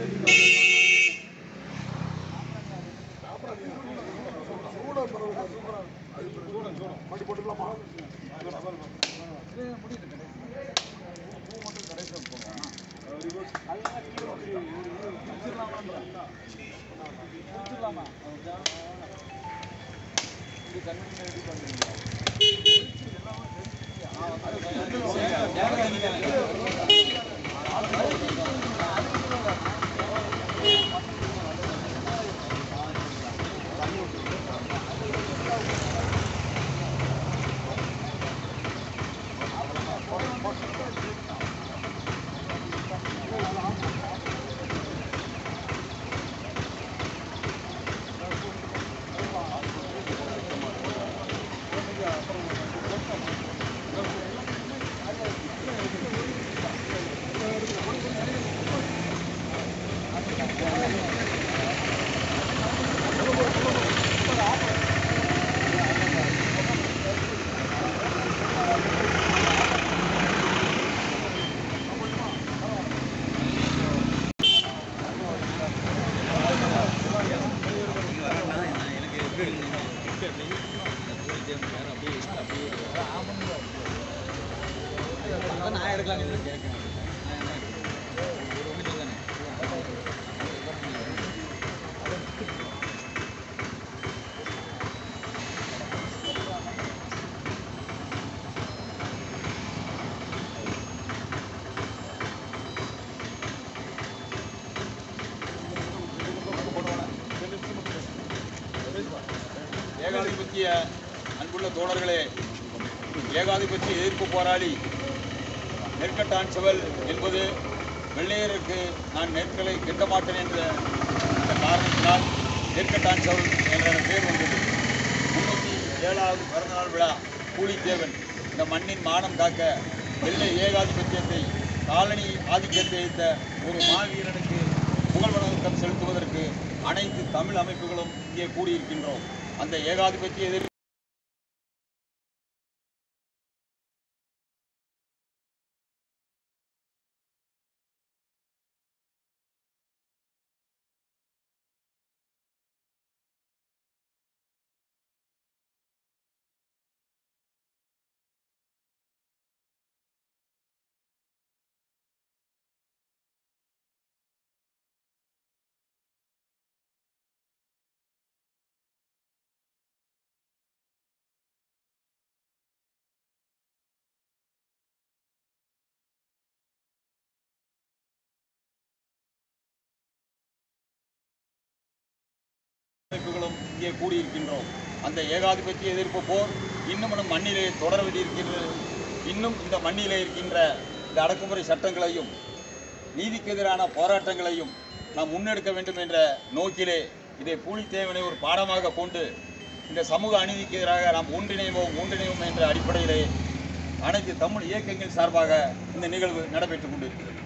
நான் எடுக்கலாம் கேட்கேன் ஏகாதிபத்திய அன்புள்ள தோழர்களே ஏகாதிபத்திய எதிர்ப்பு போராளி நெற்கட்டான் செவல் என்பது வெள்ளையருக்கு நான் நெற்களை கெட்ட மாட்டேன் என்ற அந்த காரணத்தினால் நெற்கட்டான் செவல் என்ற பெயர் வந்தது முன்னூற்றி ஏழாவது பிறந்தநாள் விழா கூலித்தேவன் இந்த மண்ணின் மானம் காக்க வெள்ளை ஏகாதிபத்தியத்தை காலனி ஆதிக்கத்தை வைத்த ஒரு மாவீரனுக்கு புகழ் வணக்கம் செலுத்துவதற்கு அனைத்து தமிழ் அமைப்புகளும் இங்கே கூடியிருக்கின்றோம் அந்த ஏகாதிபத்திய எதிர்ப்பு அமைப்புகளும் இங்கே கூடியிருக்கின்றோம் அந்த ஏகாதிபத்திய எதிர்ப்பு போர் இன்னும் நம் மண்ணிலே தொடர வேண்டியிருக்கிறது இன்னும் இந்த மண்ணிலே இருக்கின்ற இந்த அடக்குமுறை சட்டங்களையும் நீதிக்கு எதிரான போராட்டங்களையும் நாம் முன்னெடுக்க வேண்டும் என்ற நோக்கிலே இதை பூலித்தேவனை ஒரு பாடமாக கொண்டு இந்த சமூக அநீதிக்கு எதிராக நாம் ஒன்றிணைவோம் ஒன்றிணைவோம் என்ற அடிப்படையிலே அனைத்து தமிழ் இயக்கங்கள் சார்பாக இந்த நிகழ்வு நடைபெற்றுக் கொண்டிருக்கிறது